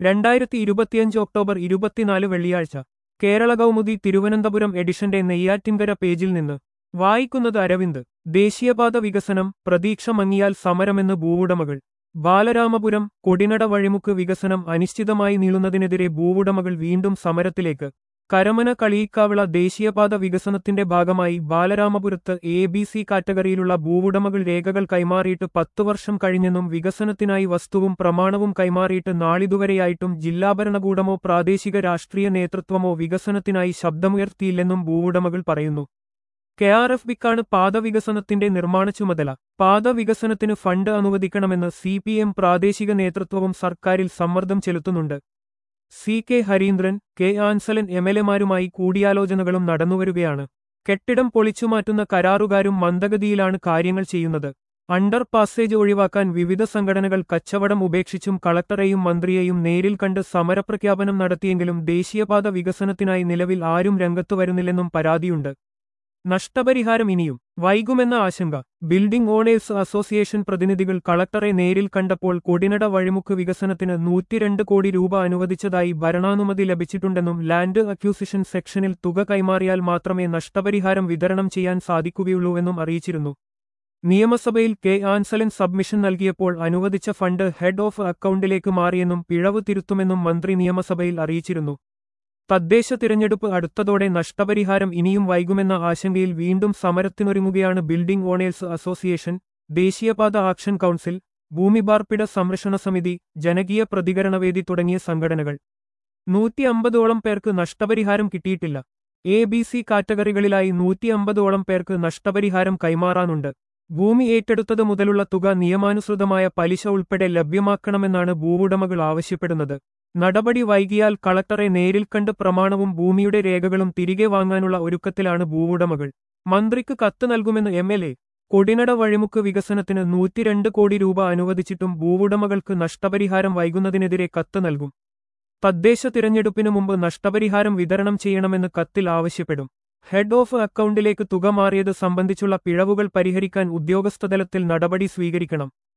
രണ്ടായിരത്തി ഇരുപത്തിയഞ്ച് ഒക്ടോബർ ഇരുപത്തിനാല് വെള്ളിയാഴ്ച കേരള കൗമുദി തിരുവനന്തപുരം എഡിഷന്റെ നെയ്യാറ്റിൻകര പേജിൽ നിന്ന് വായിക്കുന്നത് അരവിന്ദ് ദേശീയപാത വികസനം പ്രതീക്ഷ മങ്ങിയാൽ സമരമെന്ന് ഭൂവുടമകൾ ബാലരാമപുരം കൊടിനട വഴിമുക്ക് വികസനം അനിശ്ചിതമായി നീളുന്നതിനെതിരെ ഭൂവുടമകൾ വീണ്ടും സമരത്തിലേക്ക് കരമന കളിയിക്കാവിള ദേശീയപാത വികസനത്തിന്റെ ഭാഗമായി ബാലരാമപുരത്ത് എ ബി സി കാറ്റഗറിയിലുള്ള ഭൂവുടമകൾ രേഖകൾ കൈമാറിയിട്ട് പത്തു വർഷം കഴിഞ്ഞെന്നും വികസനത്തിനായി വസ്തുവും പ്രമാണവും കൈമാറിയിട്ട് നാളിതുവരെയായിട്ടും ജില്ലാ ഭരണകൂടമോ പ്രാദേശിക രാഷ്ട്രീയ നേതൃത്വമോ വികസനത്തിനായി ശബ്ദമുയർത്തിയില്ലെന്നും ഭൂവുടമകൾ പറയുന്നു കെ ആർ എഫ് ബിക്കാണ് പാത വികസനത്തിന്റെ നിർമ്മാണ ചുമതല പാത വികസനത്തിന് ഫണ്ട് അനുവദിക്കണമെന്ന് സി പി എം പ്രാദേശിക നേതൃത്വവും സർക്കാരിൽ സമ്മർദ്ദം ചെലുത്തുന്നുണ്ട് C K Harindran K Ansalan M L എമാരുമായി കൂടിയാലോചനകളും നടന്നുവരികയാണ് കെട്ടിടം പൊളിച്ചുമാറ്റുന്ന കരാറുകാരും മന്ദഗതിയിലാണ് കാര്യങ്ങൾ ചെയ്യുന്നത് അണ്ടർ പാസേജ് ഒഴിവാക്കാൻ വിവിധ സംഘടനകൾ കച്ചവടം ഉപേക്ഷിച്ചും കളക്ടറെയും മന്ത്രിയെയും നേരിൽ കണ്ട് സമരപ്രഖ്യാപനം നടത്തിയെങ്കിലും ദേശീയപാത വികസനത്തിനായി നിലവിൽ ആരും രംഗത്തു വരുന്നില്ലെന്നും പരാതിയുണ്ട് നഷ്ടപരിഹാരം ഇനിയും വൈകുമെന്ന ആശങ്ക ബിൽഡിംഗ് ഓണേഴ്സ് അസോസിയേഷൻ പ്രതിനിധികൾ കളക്ടറെ നേരിൽ കണ്ടപ്പോൾ കൊടിനട വഴിമുക്ക് വികസനത്തിന് നൂറ്റിരണ്ട് കോടി രൂപ അനുവദിച്ചതായി ഭരണാനുമതി ലഭിച്ചിട്ടുണ്ടെന്നും ലാൻഡ് അക്യൂസിഷൻ സെക്ഷനിൽ തുക കൈമാറിയാൽ മാത്രമേ നഷ്ടപരിഹാരം വിതരണം ചെയ്യാൻ സാധിക്കുകയുള്ളൂവെന്നും അറിയിച്ചിരുന്നു നിയമസഭയിൽ കെ ആൻസലൻ സബ്മിഷൻ നൽകിയപ്പോൾ അനുവദിച്ച ഫണ്ട് ഹെഡ് ഓഫ് അക്കൗണ്ടിലേക്ക് മാറിയെന്നും പിഴവ് തിരുത്തുമെന്നും മന്ത്രി നിയമസഭയിൽ അറിയിച്ചിരുന്നു തദ്ദേശ തിരഞ്ഞെടുപ്പ് അടുത്തതോടെ നഷ്ടപരിഹാരം ഇനിയും വൈകുമെന്ന ആശങ്കയിൽ വീണ്ടും സമരത്തിനൊരുങ്ങുകയാണ് ബിൽഡിംഗ് ഓണേഴ്സ് അസോസിയേഷൻ ദേശീയപാത ആക്ഷൻ കൗൺസിൽ ഭൂമിപാർപ്പിട സംരക്ഷണ സമിതി ജനകീയ പ്രതികരണവേദി തുടങ്ങിയ സംഘടനകൾ നൂറ്റി അമ്പതോളം പേർക്ക് നഷ്ടപരിഹാരം കിട്ടിയിട്ടില്ല എ ബി സി കാറ്റഗറികളിലായി നൂറ്റി അമ്പതോളം പേർക്ക് നഷ്ടപരിഹാരം കൈമാറാനുണ്ട് ഭൂമി ഏറ്റെടുത്തത് മുതലുള്ള തുക നിയമാനുസൃതമായ പലിശ ഉൾപ്പെടെ ലഭ്യമാക്കണമെന്നാണ് ഭൂവുടമകൾ ആവശ്യപ്പെടുന്നത് നടപടി വൈകിയാൽ കളക്ടറെ നേരിൽ കണ്ട് പ്രമാണവും ഭൂമിയുടെ രേഖകളും തിരികെ വാങ്ങാനുള്ള ഒരുക്കത്തിലാണ് ഭൂവുടമകൾ മന്ത്രിക്ക് കത്ത് നൽകുമെന്ന് M L A Kodinada Vazhimukku വികസനത്തിന് നൂറ്റിരണ്ട് കോടി രൂപ അനുവദിച്ചിട്ടും ഭൂവുടമകൾക്ക് നഷ്ടപരിഹാരം വൈകുന്നതിനെതിരെ കത്ത് നൽകും തദ്ദേശ തിരഞ്ഞെടുപ്പിനു മുമ്പ് നഷ്ടപരിഹാരം വിതരണം ചെയ്യണമെന്ന് കത്തിൽ ആവശ്യപ്പെടും ഹെഡ് ഓഫ് അക്കൗണ്ടിലേക്ക് തുക മാറിയത് സംബന്ധിച്ചുള്ള പിഴവുകൾ പരിഹരിക്കാൻ ഉദ്യോഗസ്ഥതലത്തിൽ നടപടി സ്വീകരിക്കണം